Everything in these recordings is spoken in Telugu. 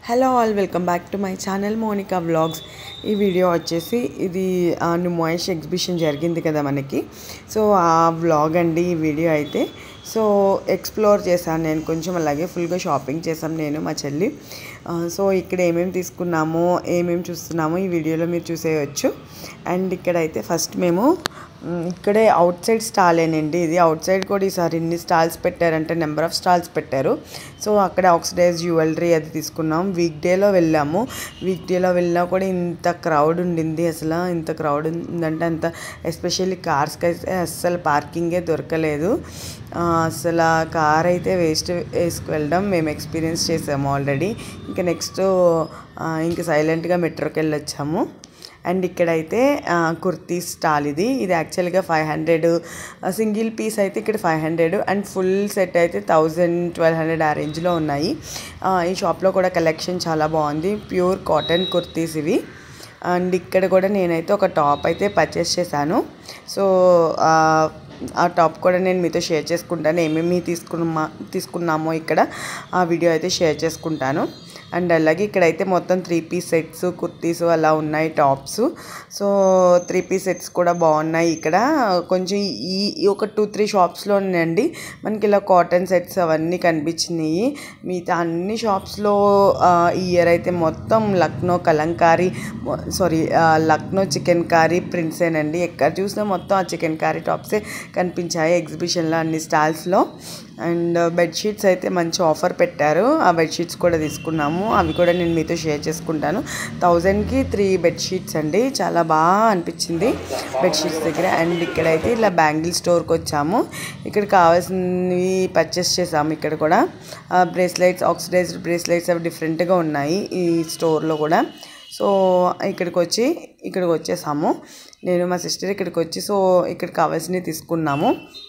Hello all welcome back to my channel Monika vlogs ఈ వీడియో వచ్చేసి ఇది నుమాయిష్ ఎగ్జిబిషన్ జరిగింది కదా మనకి సో ఆ వ్లాగ్ అండి ఈ వీడియో అయితే సో ఎక్స్ప్లోర్ చేశాను నేను కొంచెం అలాగే ఫుల్గా షాపింగ్ చేశాం నేను మా చెల్లి ఆ, సో ఇక్కడ ఏమేమి తీసుకున్నామో ఏమేమి చూస్తున్నామో ఈ వీడియోలో మీరు చూసేయచ్చు అండ్ ఇక్కడైతే ఫస్ట్ మేము మ్, ఇక్కడే అవుట్ సైడ్ స్టాలేనండి ఇది అవుట్ సైడ్ కూడా ఈసారి ఇన్ని స్టాల్స్ పెట్టారంటే నెంబర్ ఆఫ్ స్టాల్స్ పెట్టారు సో అక్కడ ఆక్సిడైజ్ జ్యువెలరీ అది తీసుకున్నాం వీక్ డేలో వెళ్ళాము వీక్ డేలో వెళ్ళినా కూడా ఇంత క్రౌడ్ ఉండింది అసలు ఇంత క్రౌడ్ ఉందంటే అంత ఎస్పెషల్లీ కార్స్కి అయితే అస్సలు పార్కింగే దొరకలేదు ఆ, అసలు కార్ అయితే వేస్ట్ వేసుకు వెళ్ళడం మేము ఎక్స్పీరియన్స్ చేసాము ఆల్రెడీ ఇంకా నెక్స్ట్ ఇంకా సైలెంట్గా మెట్రోకి వెళ్ళొచ్చాము అండ్ ఇక్కడైతే ఆ, కుర్తీ స్టాల్ ఇది ఇది యాక్చువల్గా ఫైవ్ హండ్రెడ్ సింగిల్ పీస్ అయితే ఇక్కడ five hundred and full set అయితే థౌజండ్ ట్వెల్వ్ హండ్రెడ్ ఆ రేంజ్లో ఉన్నాయి ఆ, ఈ షాప్లో కూడా కలెక్షన్ చాలా బాగుంది ప్యూర్ కాటన్ కుర్తీస్ ఇవి అండ్ ఇక్కడ కూడా నేనైతే ఒక టాప్ అయితే పర్చేస్ చేశాను సో ఆ, ఆ టాప్ కూడా నేను మీతో షేర్ చేసుకుంటాను ఏమేమి తీసుకున్నా తీసుకున్నామో ఇక్కడ ఆ వీడియో అయితే షేర్ చేసుకుంటాను అండ్ అలాగే ఇక్కడైతే మొత్తం త్రీ పీస్ సెట్స్ కుర్తీస్ అలా ఉన్నాయి tops so three piece sets కూడా బాగున్నాయి ఇక్కడ కొంచెం ఈ ఈ ఒక టూ త్రీ షాప్స్లో అండి మనకి ఇలా కాటన్ సెట్స్ అవన్నీ కనిపించినాయి మిగతా అన్ని షాప్స్లో ఈ ఇయర్ అయితే మొత్తం లక్నో కలంకారీ సారీ లక్నో చికెన్ కారీ ప్రింట్సేనండి ఎక్కడ చూసినా మొత్తం ఆ చికెన్ కారీ టాప్సే కనిపించాయి ఎగ్జిబిషన్లో అన్ని స్టాల్స్లో అండ్ బెడ్షీట్స్ అయితే మంచి ఆఫర్ పెట్టారు ఆ బెడ్షీట్స్ కూడా తీసుకున్నాము అవి కూడా నేను మీతో షేర్ చేసుకుంటాను థౌజండ్కి త్రీ బెడ్షీట్స్ అండి చాలా బాగా అనిపించింది బెడ్షీట్స్ దగ్గర అండ్ ఇక్కడైతే ఇలా బ్యాంగిల్ స్టోర్కి వచ్చాము ఇక్కడ కావాల్సినవి పర్చేస్ చేసాము ఇక్కడ కూడా బ్రేస్లెట్స్ ఆక్సిడైజ్డ్ బ్రేస్లెట్స్ అవి డిఫరెంట్గా ఉన్నాయి ఈ స్టోర్లో కూడా సో ఇక్కడికి వచ్చి ఇక్కడికి వచ్చేసాము నేను మా సిస్టర్ ఇక్కడికి వచ్చి సో ఇక్కడ కావాల్సినవి తీసుకున్నాము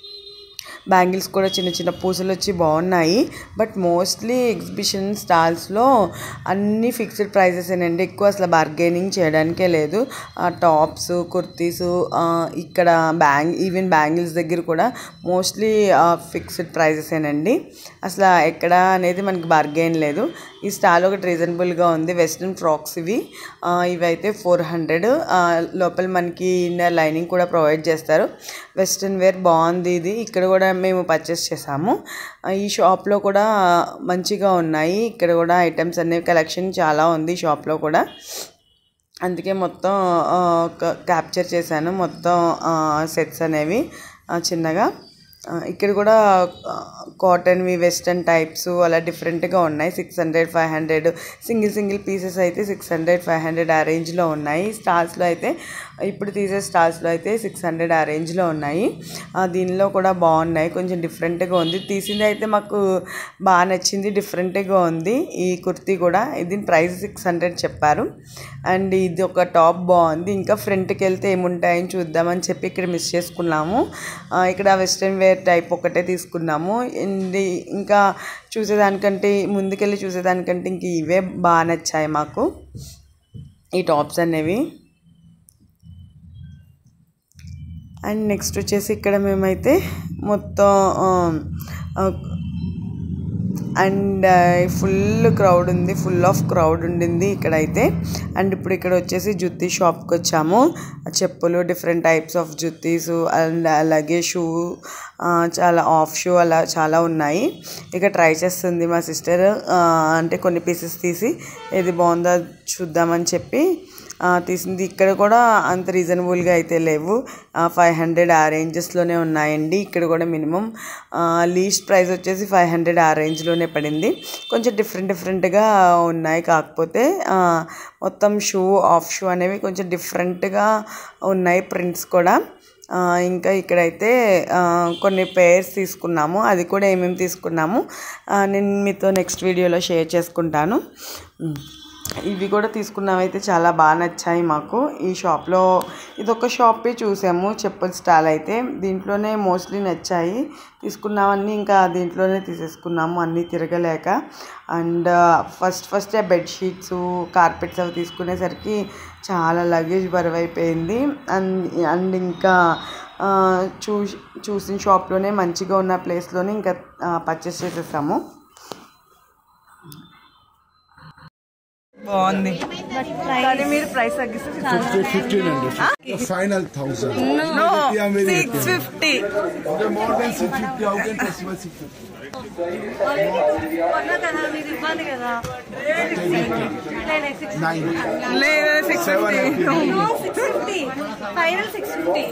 బ్యాంగిల్స్ కూడా చిన్న చిన్న పూసలు వచ్చి బాగున్నాయి బట్ మోస్ట్లీ ఎగ్జిబిషన్ స్టాల్స్లో అన్ని ఫిక్స్డ్ ప్రైజెస్ అండి ఎక్కువ అసలు బార్గెనింగ్ చేయడానికే లేదు టాప్స్ కుర్తీస్ ఇక్కడ బ్యాంగ్ ఈవెన్ బ్యాంగిల్స్ దగ్గర కూడా మోస్ట్లీ ఫిక్స్డ్ ప్రైజెసేనండి అసలు ఎక్కడ అనేది మనకి బార్గెన్ లేదు ఈ స్టాల్ ఒకటి రీజనబుల్గా ఉంది వెస్ట్రన్ ఫ్రాక్స్ ఇవి ఆ, ఇవైతే ఫోర్ హండ్రెడ్ లోపల మనకి ఇన్నర్ లైనింగ్ కూడా ప్రొవైడ్ చేస్తారు వెస్ట్రన్ వేర్ బాగుంది ఇది ఇక్కడ కూడా మేము పర్చేస్ చేసాము ఆ, ఈ షాప్లో కూడా మంచిగా ఉన్నాయి ఇక్కడ కూడా ఐటమ్స్ అనేవి కలెక్షన్ చాలా ఉంది ఈ షాప్లో కూడా అందుకే మొత్తం క్యాప్చర్ చేశాను మొత్తం సెట్స్ అనేవి ఆ, చిన్నగా ఆ, ఇక్కడ కూడా కాటన్వి వెస్టర్న్ టైప్స్ అలా డిఫరెంట్గా ఉన్నాయి six hundred five hundred single single pieces అయితే సిక్స్ హండ్రెడ్ ఫైవ్ హండ్రెడ్ ఆ రేంజ్లో ఉన్నాయి స్టాల్స్లో అయితే ఇప్పుడు తీసే స్టాల్స్లో అయితే సిక్స్ హండ్రెడ్ ఆ రేంజ్లో ఉన్నాయి ఆ, దీనిలో కూడా బాగున్నాయి కొంచెం డిఫరెంట్గా ఉంది తీసింది అయితే మాకు బాగా నచ్చింది డిఫరెంట్గా ఉంది ఈ కుర్తీ కూడా దీని ప్రైస్ సిక్స్ హండ్రెడ్ చెప్పారు అండ్ ఇది ఒక టాప్ బాగుంది ఇంకా ఫ్రంట్కి వెళ్తే ఏముంటాయని చూద్దామని చెప్పి ఇక్కడ మిస్ చేసుకున్నాము ఆ, ఇక్కడ వెస్ట్రన్ వేర్ టైప్ ఒకటే తీసుకున్నాము ఇది ఇంకా చూసేదానికంటే ముందుకెళ్ళి చూసేదానికంటే ఇంక ఇవే బాగా నచ్చాయి మాకు ఈ టాప్స్ అనేవి అండ్ నెక్స్ట్ వచ్చేసి ఇక్కడ మేమైతే మొత్తం అండ్ ఫుల్ క్రౌడ్ ఉంది ఫుల్ ఆఫ్ క్రౌడ్ ఉండింది ఇక్కడైతే అండ్ ఇప్పుడు ఇక్కడ వచ్చేసి జుత్తి షాప్కి వచ్చాము చెప్పులు different types of juttis and అలాగే షూ చాలా ఆఫ్ షూ అలా చాలా ఉన్నాయి ఇక ట్రై చేస్తుంది మా సిస్టర్ అంటే కొన్ని పీసెస్ తీసి ఏది బాగుందో చూద్దామని చెప్పి ఆ, తీసింది ఇక్కడ కూడా అంత రీజనబుల్గా అయితే లేవు ఫైవ్ హండ్రెడ్ ఆ రేంజెస్లోనే ఉన్నాయండి ఇక్కడ కూడా మినిమం లీస్ట్ ప్రైస్ వచ్చేసి ఫైవ్ హండ్రెడ్ ఆ రేంజ్లోనే పడింది కొంచెం డిఫరెంట్ డిఫరెంట్గా ఉన్నాయి కాకపోతే ఆ, మొత్తం షూ ఆఫ్ షూ అనేవి కొంచెం డిఫరెంట్గా ఉన్నాయి ప్రింట్స్ కూడా ఆ, ఇంకా ఇక్కడైతే ఆ, కొన్ని పేర్స్ తీసుకున్నాము అది కూడా ఏమేమి తీసుకున్నాము ఆ, నేను మీతో నెక్స్ట్ వీడియోలో షేర్ చేసుకుంటాను ఉమ్. ఇవి కూడా తీసుకున్నవైతే చాలా బాగా నచ్చాయి మాకు ఈ షాప్లో ఇదొక షాపే చూసాము చెప్పుల స్టాల్ అయితే దీంట్లోనే మోస్ట్లీ నచ్చాయి తీసుకున్నామన్నీ ఇంకా దీంట్లోనే తీసేసుకున్నాము అన్నీ తిరగలేక and first first bedsheets carpets అవి తీసుకునేసరికి చాలా లగేజ్ బరువైపోయింది అండ్ అండ్ ఇంకా ఆ, చూసి చూసిన షాప్లోనే మంచిగా ఉన్న ప్లేస్లోనే ఇంకా పర్చేస్ చేసేసాము బాగుంది కానీ మీరు ప్రైస్ తగ్గిస్తే fifteen hundred final thousand six fifty more than six fifty how can possible six fifty nine లేదా six fifty final six fifty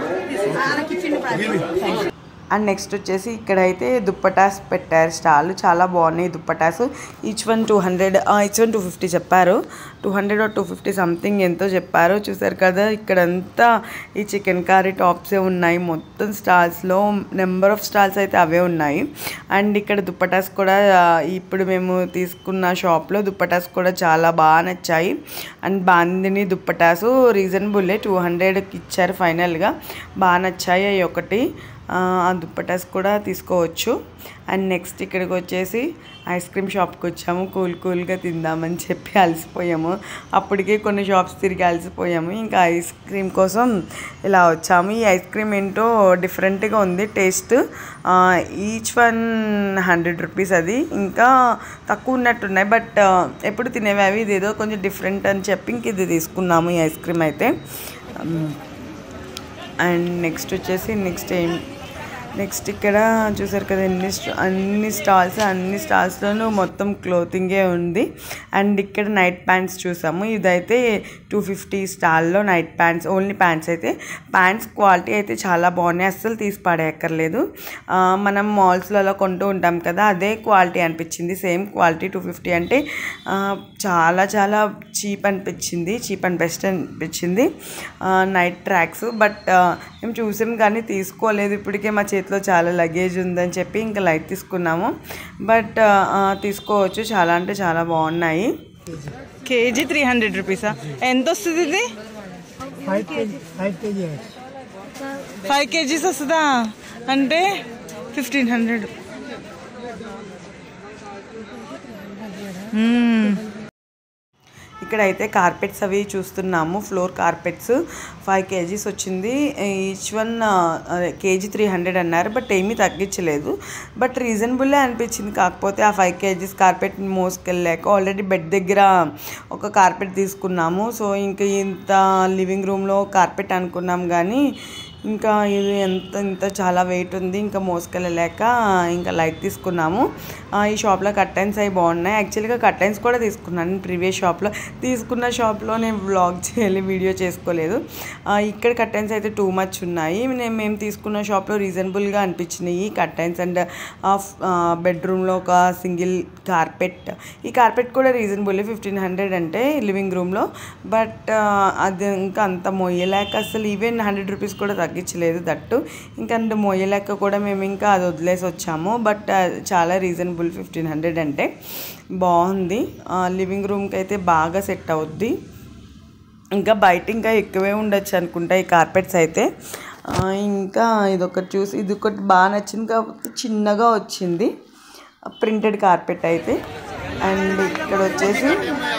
and next వచ్చేసి ఇక్కడైతే దుప్పటాస్ పెట్టారు స్టాల్ చాలా బాగున్నాయి dupattas each one two hundred each one two fifty చెప్పారు two hundred two fifty something ఎంతో చెప్పారు చూసారు కదా ఇక్కడంతా ఈ చికెన్ కర్రీ టాప్సే ఉన్నాయి మొత్తం స్టాల్స్లో నెంబర్ ఆఫ్ స్టాల్స్ అయితే అవే ఉన్నాయి అండ్ ఇక్కడ దుప్పటాస్ కూడా ఆ, ఇప్పుడు మేము తీసుకున్న షాప్లో దుప్పటాస్ కూడా చాలా బాగా నచ్చాయి అండ్ బాందిని దుప్పటాసు రీజనబుల్లే టూ హండ్రెడ్కి ఇచ్చారు ఫైనల్గా బాగా నచ్చాయి అవి ఒకటి ఆ ఆ దుప్పటాస్ కూడా తీసుకోవచ్చు అండ్ నెక్స్ట్ ఇక్కడికి వచ్చేసి ఐస్ క్రీమ్ షాప్కి వచ్చాము కూల్ కూల్గా తిందామని చెప్పి అలసిపోయాము అప్పటికే కొన్ని షాప్స్ తిరిగి అలసిపోయాము ఇంకా ఐస్ క్రీమ్ కోసం ఇలా వచ్చాము ఈ ఐస్ క్రీమ్ ఏంటో డిఫరెంట్గా ఉంది taste each one hundred rupees అది ఇంకా తక్కువ ఉన్నట్టున్నాయి బట్ ఎప్పుడు తినేవి అవి ఇదేదో కొంచెం డిఫరెంట్ అని చెప్పి ఇంక ఇది తీసుకున్నాము ఈ ఐస్ క్రీమ్ అయితే అండ్ నెక్స్ట్ వచ్చేసి నెక్స్ట్ ఏం నెక్స్ట్ ఇక్కడ చూసారు కదా ఎన్ని స్ట- అన్ని స్టాల్స్ అన్ని స్టాల్స్లోనూ మొత్తం క్లోతింగే ఉంది అండ్ ఇక్కడ నైట్ ప్యాంట్స్ చూసాము ఇదైతే టూ ఫిఫ్టీ స్టాల్లో నైట్ ప్యాంట్స్ ఓన్లీ ప్యాంట్స్ అయితే ప్యాంట్స్ క్వాలిటీ అయితే చాలా బాగున్నాయి అస్సలు తీసి పడేయక్కర్లేదు ఆ, మనం మాల్స్లలో కొంటూ ఉంటాం కదా అదే క్వాలిటీ అనిపించింది సేమ్ క్వాలిటీ టూ ఫిఫ్టీ అంటే ఆ, చాలా చాలా చీప్ అనిపించింది చీప్ అండ్ బెస్ట్ అనిపించింది నైట్ ట్రాక్స్ బట్ మేము చూసాం కానీ తీసుకోలేదు ఇప్పటికే మా చేతిలో చాలా లగేజ్ ఉందని చెప్పి ఇంకా లైట్ తీసుకున్నాము బట్ తీసుకోవచ్చు చాలా అంటే చాలా బాగున్నాయి కేజీ త్రీ హండ్రెడ్ రూపీసా ఎంత వస్తుంది ఇది ఫైవ్ కేజీస్ వస్తుందా అంటే ఫిఫ్టీన్ హండ్రెడ్ ఇక్కడైతే కార్పెట్స్ అవి చూస్తున్నాము ఫ్లోర్ కార్పెట్స్ ఫైవ్ కేజీస్ వచ్చింది each one kg three hundred అన్నారు బట్ ఏమీ తగ్గించలేదు బట్ రీజనబుల్లే అనిపించింది కాకపోతే ఆ ఫైవ్ కేజీస్ కార్పెట్ మోసుకెళ్ళాక ఆల్రెడీ బెడ్ దగ్గర ఒక కార్పెట్ తీసుకున్నాము సో ఇంకా ఇంత లివింగ్ రూమ్లో కార్పెట్ అనుకున్నాం కానీ ఇంకా ఇది ఎంత ఇంత చాలా వెయిట్ ఉంది ఇంకా మోసుకెళ్ళలేక ఇంకా లైట్ తీసుకున్నాము ఆ, ఈ షాప్లో కర్టైన్స్ అవి బాగున్నాయి యాక్చువల్గా కర్టైన్స్ కూడా తీసుకున్నాను ప్రీవియస్ షాప్లో తీసుకున్న షాప్లో నేను వ్లాగ్ చేయాలి వీడియో చేసుకోలేదు ఆ, ఇక్కడ కర్టైన్స్ అయితే టూ మచ్ ఉన్నాయి నేను మేము తీసుకున్న షాప్లో రీజనబుల్గా అనిపించినాయి కర్టైన్స్ అండ్ బెడ్రూమ్లో ఒక సింగిల్ కార్పెట్ ఈ కార్పెట్ కూడా రీజనబుల్ ఫిఫ్టీన్ హండ్రెడ్ అంటే లివింగ్ రూమ్లో బట్ అది ఇంకా అంత మొయ్యలేక అసలు ఈవెన్ హండ్రెడ్ రూపీస్ కూడా తగ్గించలేదు దట్టు ఇంకా అంత మొయ్యలేక కూడా మేము ఇంకా అది వదిలేసి వచ్చాము బట్ చాలా రీజనబుల్ ఫిఫ్టీన్ హండ్రెడ్ అంటే బాగుంది లివింగ్ రూమ్కి అయితే బాగా సెట్ అవుద్ది ఇంకా బయట ఇంకా ఎక్కువే ఉండొచ్చు అనుకుంటా ఈ కార్పెట్స్ అయితే ఆ, ఇంకా ఇదొకటి చూసి ఇది ఒకటి బాగా నచ్చింది కాకపోతే చిన్నగా వచ్చింది ప్రింటెడ్ కార్పెట్ అయితే అండ్ ఇక్కడ వచ్చేసి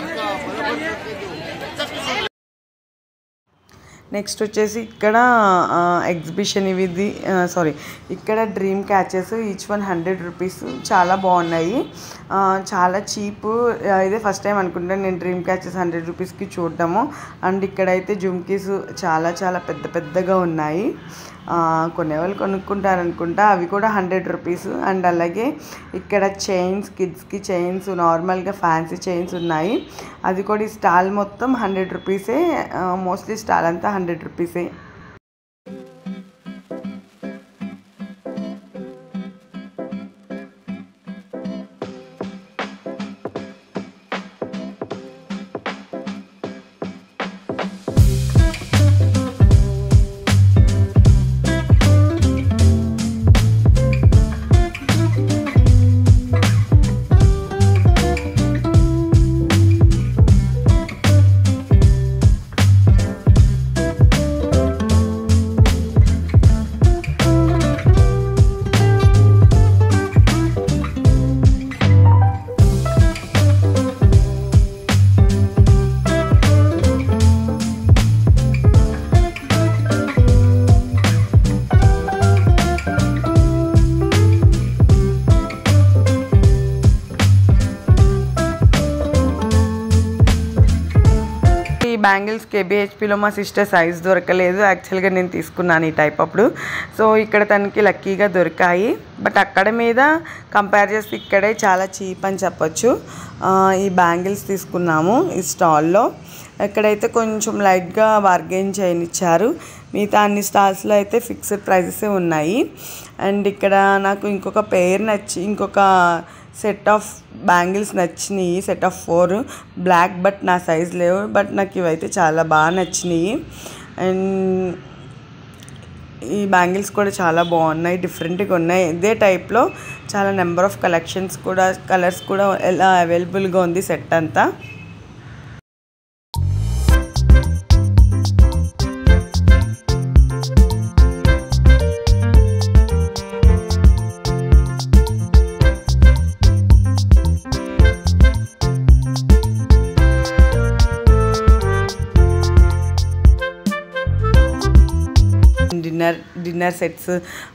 నెక్స్ట్ వచ్చేసి ఇక్కడ ఎగ్జిబిషన్ ఇవి ఇది సారీ ఇక్కడ dream catches each one hundred rupees చాలా బాగున్నాయి ఆ, చాలా చీప్ ఇదే ఫస్ట్ టైం అనుకుంటాను నేను డ్రీమ్ క్యాచెస్ హండ్రెడ్ రూపీస్కి చూడటము అండ్ ఇక్కడైతే జుమ్కీస్ చాలా చాలా పెద్ద పెద్దగా ఉన్నాయి ఆ, కొనేవాళ్ళు కొనుక్కుంటారనుకుంటా అవి కూడా హండ్రెడ్ రూపీస్ అండ్ అలాగే ఇక్కడ చైన్స్ కిడ్స్కి చైన్స్ నార్మల్గా ఫ్యాన్సీ చైన్స్ ఉన్నాయి అది కూడా ఈ స్టాల్ మొత్తం హండ్రెడ్ రూపీసే మోస్ట్లీ స్టాల్ అంతా హండ్రెడ్ రూపీసే బ్యాంగిల్స్ కేబిహెచ్పిలో మా సిస్టర్ సైజ్ దొరకలేదు యాక్చువల్గా నేను తీసుకున్నాను ఈ టైప్ అప్పుడు సో ఇక్కడ తనకి లక్కీగా దొరికాయి బట్ అక్కడ మీద కంపేర్ చేస్తే ఇక్కడే చాలా చీప్ అని చెప్పొచ్చు ఆ, ఈ బ్యాంగిల్స్ తీసుకున్నాము ఈ స్టాల్లో ఎక్కడైతే కొంచెం లైట్గా బార్గెన్ చేయనిచ్చారు మిగతా అన్ని స్టాల్స్లో అయితే ఫిక్స్డ్ ప్రైజెసే ఉన్నాయి అండ్ ఇక్కడ నాకు ఇంకొక పేరు నచ్చి ఇంకొక సెట్ ఆఫ్ బ్యాంగిల్స్ నచ్చినాయి set of four block but నా సైజ్ లేవు బట్ నాకు ఇవైతే చాలా బాగా నచ్చినాయి అండ్ ఈ బ్యాంగిల్స్ కూడా చాలా బాగున్నాయి డిఫరెంట్గా ఉన్నాయి ఇదే టైప్లో చాలా నెంబర్ ఆఫ్ కలెక్షన్స్ కూడా కలర్స్ కూడా ఎలా అవైలబుల్గా ఉంది సెట్ అంతా dinner dinner sets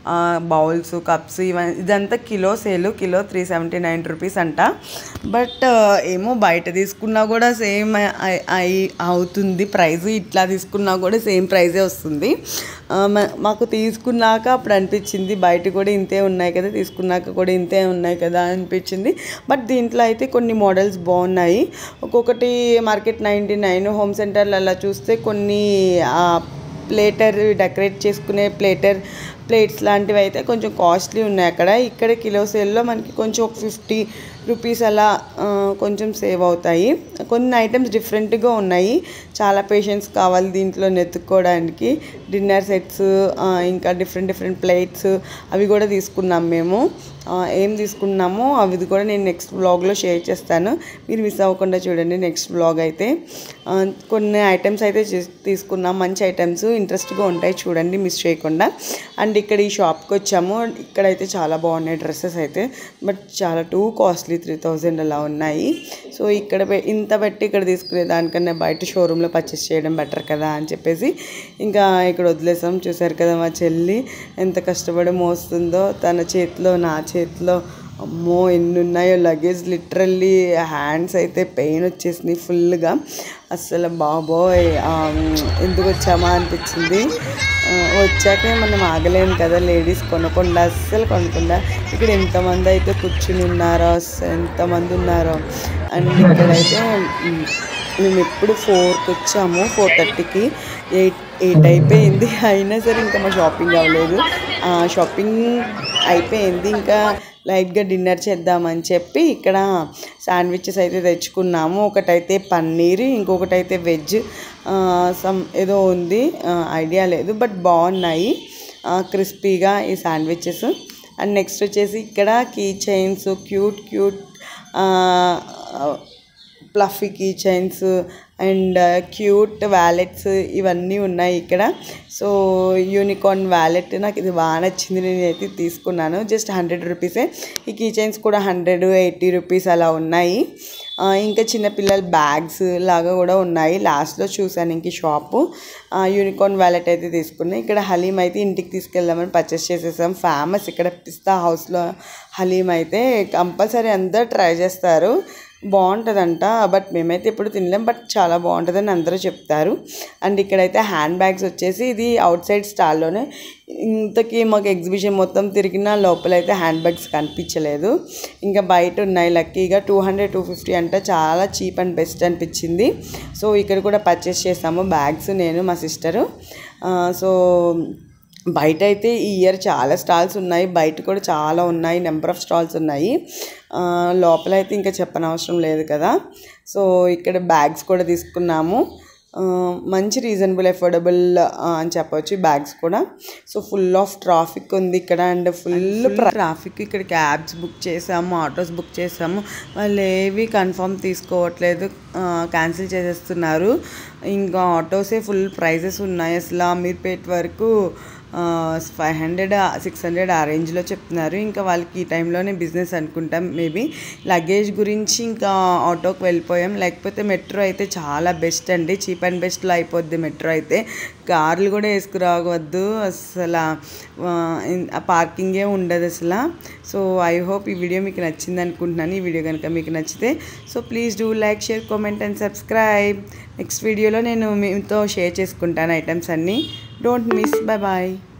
bowls cups ఇవన్నీ ఇదంతా kilo sale kilo three seventy nine rupees అంట బట్ ఏమో బయట తీసుకున్నా కూడా సేమ్ అయి అవుతుంది ప్రైస్ ఇట్లా తీసుకున్నా కూడా సేమ్ ప్రైజే వస్తుంది ఆ, మ- మాకు తీసుకున్నాక అప్పుడు అనిపించింది బయట కూడా ఇంతే ఉన్నాయి కదా తీసుకున్నాక కూడా ఇంతే ఉన్నాయి కదా అనిపించింది బట్ దీంట్లో అయితే కొన్ని మోడల్స్ బాగున్నాయి ఒక్కొక్కటి మార్కెట్ నైంటీ నైన్ హోమ్ సెంటర్లు అలా చూస్తే కొన్ని ఆ, ప్లేటర్ డెకరేట్ చేసుకునే ప్లేటర్ ప్లేట్స్ లాంటివి అయితే కొంచెం కాస్ట్లీ ఉన్నాయి అక్కడ ఇక్కడ కిలో సేల్లో మనకి కొంచెం ఒక ఫిఫ్టీ రూపీస్ అలా ఆ, కొంచెం సేవ్ అవుతాయి కొన్ని ఐటమ్స్ డిఫరెంట్గా ఉన్నాయి చాలా పేషెంట్స్ కావాలి దీంట్లో నెత్తుక్కోవడానికి డిన్నర్ సెట్స్ ఇంకా డిఫరెంట్ డిఫరెంట్ ప్లేట్స్ అవి కూడా తీసుకున్నాం మేము ఆ, ఏం తీసుకున్నామో అవి కూడా నేను నెక్స్ట్ బ్లాగ్లో షేర్ చేస్తాను మీరు మిస్ అవ్వకుండా చూడండి నెక్స్ట్ బ్లాగ్ అయితే ఆ, కొన్ని ఐటమ్స్ అయితే చే- తీసుకున్నాం మంచి ఐటమ్స్ ఇంట్రెస్ట్గా ఉంటాయి చూడండి మిస్ చేయకుండా అండ్ ఇక్కడ ఈ షాప్కి వచ్చాము ఇక్కడైతే చాలా బాగున్నాయి డ్రెస్సెస్ అయితే బట్ చాలా టూ కాస్ట్లీ త్రీ థౌజండ్ అలా ఉన్నాయి సో ఇక్కడ పె- ఇంత పెట్టి ఇక్కడ తీసుకునే దానికన్నా బయట షోరూంలో పర్చేస్ చేయడం బెటర్ కదా అని చెప్పేసి ఇంకా ఇక్కడ వదిలేసాం చూసారు కదా మా చెల్లి ఎంత కష్టపడి మోస్తుందో తన చేతిలో నా చేతిలో అమ్మో ఎన్ని ఉన్నాయో లగేజ్ లిటరల్లీ హ్యాండ్స్ అయితే పెయిన్ వచ్చేసినాయి ఫుల్గా అస్సలు బాబోయ్ ఆ, ఎందుకు వచ్చామా అనిపించింది ఆ, వచ్చాకే మనం ఆగలేము కదా లేడీస్ కొనకుండా అస్సలు కొనకుండా ఇక్కడ ఎంతమంది అయితే కూర్చుని ఉన్నారో అస్సలు ఎంతమంది ఉన్నారో అండ్ ఇక్కడైతే ఉమ్, మేము ఎప్పుడు ఫోర్కి వచ్చాము ఫోర్ థర్టీకి ఎయిట్ ఎయిట్ అయిపోయింది అయినా సరే ఇంకా మా షాపింగ్ అవ్వలేదు ఆ, షాపింగ్ అయిపోయింది ఇంకా లైట్గా డిన్నర్ చేద్దామని చెప్పి ఇక్కడ శాండ్విచెస్ అయితే తెచ్చుకున్నాము ఒకటైతే పన్నీర్ ఇంకొకటైతే వెజ్ సమ్ ఏదో ఉంది ఐడియా లేదు బట్ బాగున్నాయి క్రిస్పీగా ఈ శాండ్విచెస్ అండ్ నెక్స్ట్ వచ్చేసి ఇక్కడ key chains cute cute fluffy key chains and cute wallets ఇవన్నీ ఉన్నాయి ఇక్కడ సో యూనికార్న్ వ్యాలెట్ నాకు ఇది బాగా నచ్చింది నేనైతే తీసుకున్నాను జస్ట్ హండ్రెడ్ రూపీసే ఈ కీ చైన్స్ కూడా హండ్రెడ్ ఎయిటీ రూపీస్ అలా ఉన్నాయి ఆ, ఇంకా చిన్నపిల్లల బ్యాగ్స్ లాగా కూడా ఉన్నాయి లాస్ట్లో చూసాను ఇంక ఈ షాపు యూనికార్న్ వ్యాలెట్ అయితే తీసుకున్నాను ఇక్కడ హలీం అయితే ఇంటికి తీసుకెళ్దామని పర్చేస్ చేసేసాం ఫేమస్ ఇక్కడ పిస్తా హౌస్లో హలీం అయితే కంపల్సరీ అందరు ట్రై చేస్తారు బాగుంటుందంట బట్ మేమైతే ఎప్పుడు తినలేం బట్ చాలా బాగుంటుందని అందరూ చెప్తారు అండ్ ఇక్కడైతే హ్యాండ్ బ్యాగ్స్ వచ్చేసి ఇది అవుట్ సైడ్ స్టాల్లోనే ఇంతకీ మాకు ఎగ్జిబిషన్ మొత్తం తిరిగినా లోపలైతే హ్యాండ్ బ్యాగ్స్ కనిపించలేదు ఇంకా బయట ఉన్నాయి లక్కీగా టూ హండ్రెడ్ టూ ఫిఫ్టీ అంటే చాలా చీప్ అండ్ బెస్ట్ అనిపించింది సో ఇక్కడ కూడా పర్చేస్ చేసాము బ్యాగ్స్ నేను మా సిస్టరు సో బయట అయితే ఈ ఇయర్ చాలా స్టాల్స్ ఉన్నాయి బయట కూడా చాలా ఉన్నాయి నెంబర్ ఆఫ్ స్టాల్స్ ఉన్నాయి ఆ, లోపల అయితే ఇంకా చెప్పనవసరం లేదు కదా సో ఇక్కడ బ్యాగ్స్ కూడా తీసుకున్నాము ఆ, మంచి రీజనబుల్ అఫోర్డబుల్ అని చెప్పొచ్చు ఈ బ్యాగ్స్ కూడా సో ఫుల్ ఆఫ్ ట్రాఫిక్ ఉంది ఇక్కడ అండ్ ఫుల్ ట్రాఫిక్ ఇక్కడ క్యాబ్స్ బుక్ చేసాము ఆటోస్ బుక్ చేసాము వాళ్ళు ఏవి కన్ఫర్మ్ తీసుకోవట్లేదు క్యాన్సిల్ చేసేస్తున్నారు ఇంకా ఆటోసే ఫుల్ ప్రైజెస్ ఉన్నాయి అసలు అమీర్పేట్ వరకు ఫైవ్ హండ్రెడ్ సిక్స్ హండ్రెడ్ ఆ రేంజ్లో చెప్తున్నారు ఇంకా వాళ్ళకి ఈ టైంలోనే బిజినెస్ అనుకుంటాం మేబీ లగేజ్ గురించి ఇంకా ఆటోకి వెళ్ళిపోయాం లేకపోతే మెట్రో అయితే చాలా బెస్ట్ అండి చీప్ అండ్ బెస్ట్లో అయిపోద్ది మెట్రో అయితే కార్లు కూడా వేసుకురావద్దు అసలు ఆ పార్కింగే ఉండదు అసలు సో ఐ హోప్ ఈ వీడియో మీకు నచ్చింది అనుకుంటున్నాను ఈ వీడియో కనుక మీకు నచ్చితే so please do like share comment and subscribe next వీడియోలో నేను మీతో షేర్ చేసుకుంటాను ఐటమ్స్ అన్నీ డోంట్ మిస్ బాయ్ బాయ్